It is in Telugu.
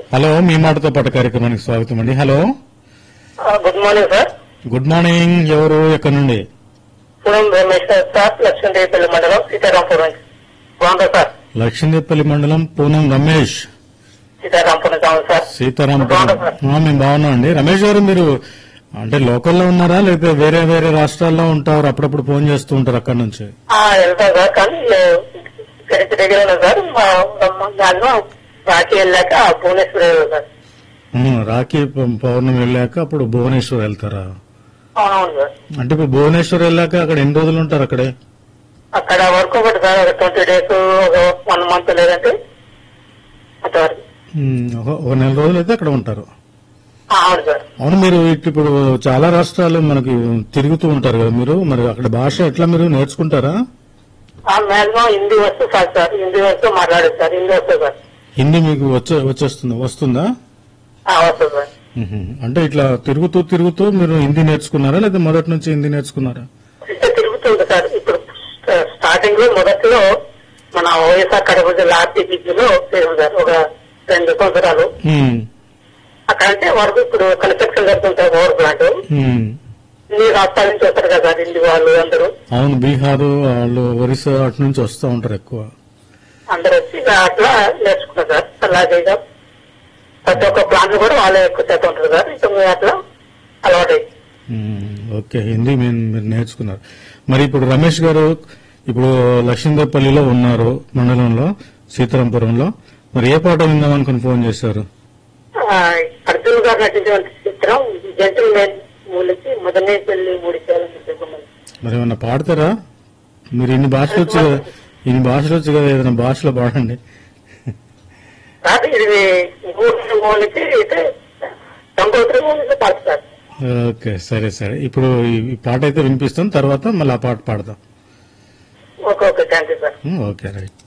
హలో మీ మాటతో పాటు కార్యక్రమానికి స్వాగతం అండి hello good morning sir good morning ఎవరు ఎక్కడి నుండి పూనం రమేష్ సార్ లక్ష్మీదేవిపల్లి మండలం సీతారాంపురం బాగుందా సార్ లక్ష్మీదేపల్లి మండలం పూనం రమేష్ సీతారాంపురం కావాలి సార్ సీతారాంపురం ఆ, మేము బాగున్నాం అండి రమేష్ గారు మీరు అంటే లోకల్లో ఉన్నారా లేకపోతే వేరే వేరే రాష్ట్రాల్లో ఉంటారు అప్పుడప్పుడు ఫోన్ చేస్తూ ఉంటారు అక్కడ నుంచి ఆ, వెళ్తా సార్ కానీ ఇంటి దగ్గర ఉన్నా సార్ మా మా- దానిలో రాఖీ వెళ్ళాక భువనేశ్వర్ వెళ్ళాను సార్ ఉమ్, రాఖీ ప- పౌర్ణమి వెళ్ళాక అప్పుడు భువనేశ్వర్ వెళ్తారా అవునవును సార్ అంటే ఇప్పుడు భువనేశ్వర్ వెళ్ళాక అక్కడ ఎన్ని రోజులు ఉంటారు అక్కడే అక్కడ వర్క్ ఒకటి సార్ ఒక ట్వంటీ డేస్ ఒక వన్ మంత్ లేదంటే అంతవరకు ఉమ్, ఒక ఒక నెల రోజులు అయితే అక్కడ ఉంటారు ఆ, అవును సార్ అవును మీరు ఇటు ఇప్పుడు చాలా రాష్ట్రాలు మనకి తిరుగుతూ ఉంటారు కదా మీరు మరి అక్కడ భాష ఎట్లా మీరు నేర్చుకుంటారా మాక్సిమం హిందీ వస్తే సార్ సార్ హిందీ వస్తే మాట్లాడదు సార్ హిందీ వస్తుంది సార్ హిందీ మీకు వచ్చే వచ్చేస్తుందా వస్తుందా ఆ, వస్తుంది సార్ ఉహు. అంటే ఇట్లా తిరుగుతూ తిరుగుతూ మీరు హిందీ నేర్చుకున్నారా లేదా మొదటి నుంచి హిందీ నేర్చుకున్నారా అంటే తిరుగుతుంది సార్ ఇప్పుడు స్టార్టింగ్ లో మొదట్లో మన వైఎస్ఆర్ కడప జిల్లా ఆర్టీపీజీ లో చేసాం సార్ ఒక రెండు సంవత్సరాలు ఉమ్, అక్కడ అంటే వరకు ఇప్పుడు కన్స్ట్రక్షన్ జరుగుతుంటాయి పవర్ ప్లాంట్ ఉమ్. ఇన్ని రాష్ట్రాల నుంచి వస్తారు కదా సార్ ఇంటి వాళ్ళు అందరూ అవును బీహార్ వాళ్ళు ఒరిస్సా అటు నుంచి వస్తూ ఉంటారు ఎక్కువ అందరూ వచ్చి ఇక అట్లా నేర్చుకున్నారు సార్ అలాగే ఇక ప్రతి ఒక్క ప్లాంట్ కూడా వాళ్ళే ఎక్కువ చేత ఉంటారు సార్ ఇక మేము అట్లా అలవాటు ఉమ్, ఓకే హిందీ మీరు మీరు నేర్చుకున్నారు మరి ఇప్పుడు రమేష్ గారు ఇప్పుడు లక్ష్మీదేపల్లిలో ఉన్నారు మండలంలో సీతారాంపురంలో మరి ఏ పాట విందాం అనుకుని ఫోన్ చేశారు అర్జున్ గారు నటించిన చిత్రం జంటల్ మేన్ మూలకి మొదలనే పెళ్లి మూడు చేయాలని చెప్పమని మరి ఏమన్నా పాడతారా మీరు ఇన్ని భాషలు వచ్చి ఇన్ని భాషలు వచ్చి కదా ఏదైనా భాషలో పాడండి కాదు ఇది మూడు మూలకి అయితే గంగోత్రి మూలకి పాడుతారు ఓకే సరే సరే ఇప్పుడు ఈ- ఈ పాట అయితే వినిపిస్తాం తర్వాత మళ్ళీ ఆ పాట పాడదాం okay okay thank you sir um, okay right